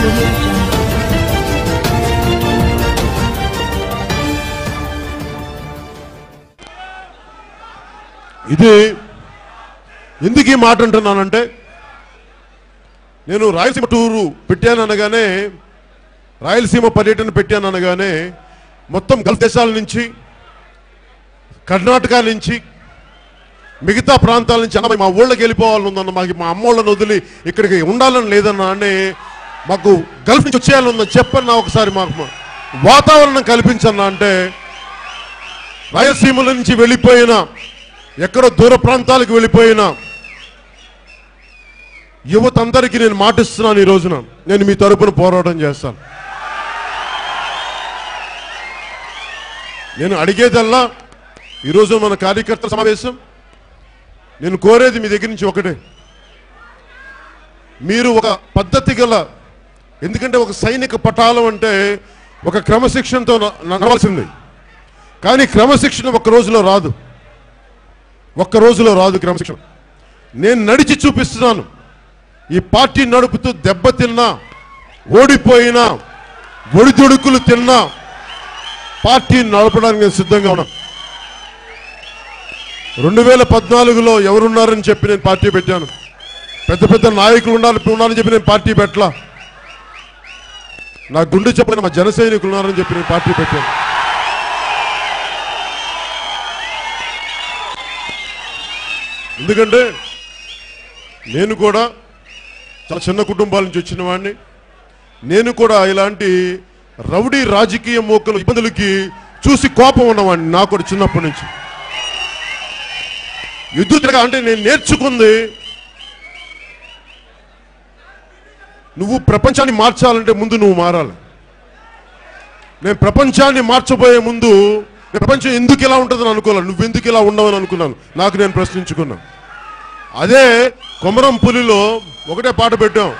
audio jungle. ఇది ఎందుకు ఈ మాట అంటున్నానంటే నేను రాయలసీమ టూరు పెట్టాను అనగానే రాయలసీమ పర్యటన పెట్టాను అనగానే మొత్తం గల్ఫ్ దేశాల నుంచి కర్ణాటక నుంచి మిగతా ప్రాంతాల నుంచి అన్న మా ఊళ్ళకి వెళ్ళిపోవాలని ఉందన్న మాకు మా అమ్మోళ్ళని వదిలి ఇక్కడికి ఉండాలని లేదన్నా అని మాకు గల్ఫ్ నుంచి వచ్చేయాలని ఉందని చెప్పన్నా ఒకసారి మాకు వాతావరణం కల్పించన్నా అంటే రాయలసీమల నుంచి వెళ్ళిపోయిన ఎక్కడో దూర ప్రాంతాలకు వెళ్ళిపోయిన యువత అందరికీ నేను మాటిస్తున్నాను ఈ రోజున నేను మీ తరపున పోరాటం చేస్తాను నేను అడిగేదల్లా ఈరోజు మన కార్యకర్తల సమావేశం నేను కోరేది మీ దగ్గర నుంచి ఒకటే మీరు ఒక పద్ధతి గల ఎందుకంటే ఒక సైనిక పటాలం అంటే ఒక క్రమశిక్షణతో న- నడవాల్సింది కానీ క్రమశిక్షణ ఒక్క రోజులో రాదు ఒక్క రోజులో రాదు క్రమశిక్షణ నేను నడిచి చూపిస్తున్నాను ఈ పార్టీ నడుపుతూ దెబ్బతిన్నా ఓడిపోయినా ఒడిదుడుకులు తిన్నా పార్టీ నడపడానికి నేను సిద్ధంగా ఉన్నా రెండు వేల పద్నాలుగులో ఎవరున్నారని చెప్పి నేను పార్టీ పెట్టాను పెద్ద పెద్ద నాయకులు ఉండాలి ఉన్నారని చెప్పి నేను పార్టీ పెట్టలా నా గుండె చెప్పిన మా జన సైనికులు ఉన్నారని చెప్పి నేను పార్టీ పెట్టాను ఎందుకంటే నేను కూడా చాలా చిన్న కుటుంబాల నుంచి వచ్చిన వాడిని నేను కూడా ఇలాంటి రౌడీ రాజకీయ మోకలు ఇబ్బందులకి చూసి కోపం ఉన్నవాడిని నాకు కూడా చిన్నప్పటి నుంచి యుద్ధ అంటే నేను నేర్చుకుంది నువ్వు ప్రపంచాన్ని మార్చాలంటే ముందు నువ్వు మారాలి నేను ప్రపంచాన్ని మార్చబోయే ముందు నేను ప్రపంచం ఎందుకు ఇలా ఉంటుందని అనుకోవాలి నువ్వు ఎందుకు ఇలా ఉండవని అనుకున్నాను నాకు నేను ప్రశ్నించుకున్నాను అదే కొమరం పులిలో ఒకటే పాట పెట్టాం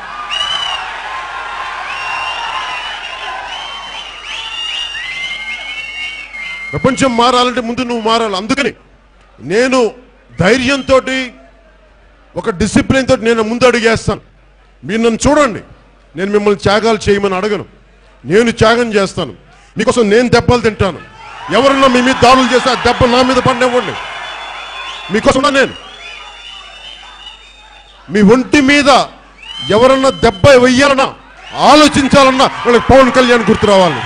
ప్రపంచం మారాలంటే ముందు నువ్వు మారాలి అందుకని నేను ధైర్యంతో ఒక డిసిప్లిన్ తోటి నేను ముందు అడిగేస్తాను మీరు నన్ను చూడండి నేను మిమ్మల్ని త్యాగాలు చేయమని అడగను నేను త్యాగం చేస్తాను మీకోసం నేను దెబ్బలు తింటాను ఎవరన్నా మీ మీద దాడులు చేస్తే ఆ దెబ్బ నా మీద పడినివ్వండి మీకోసం ఉన్నా నేను మీ ఒంటి మీద ఎవరన్నా దెబ్బ వెయ్యాలన్నా ఆలోచించాలన్నా వాళ్ళకి పవన్ కళ్యాణ్ గుర్తు రావాలి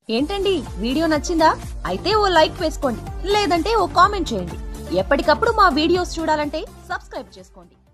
ఏంటండి వీడియో నచ్చిందా అయితే ఓ లైక్ వేసుకోండి లేదంటే ఓ కామెంట్ చేయండి ఎప్పటికప్పుడు మా వీడియోస్ చూడాలంటే సబ్స్క్రైబ్ చేసుకోండి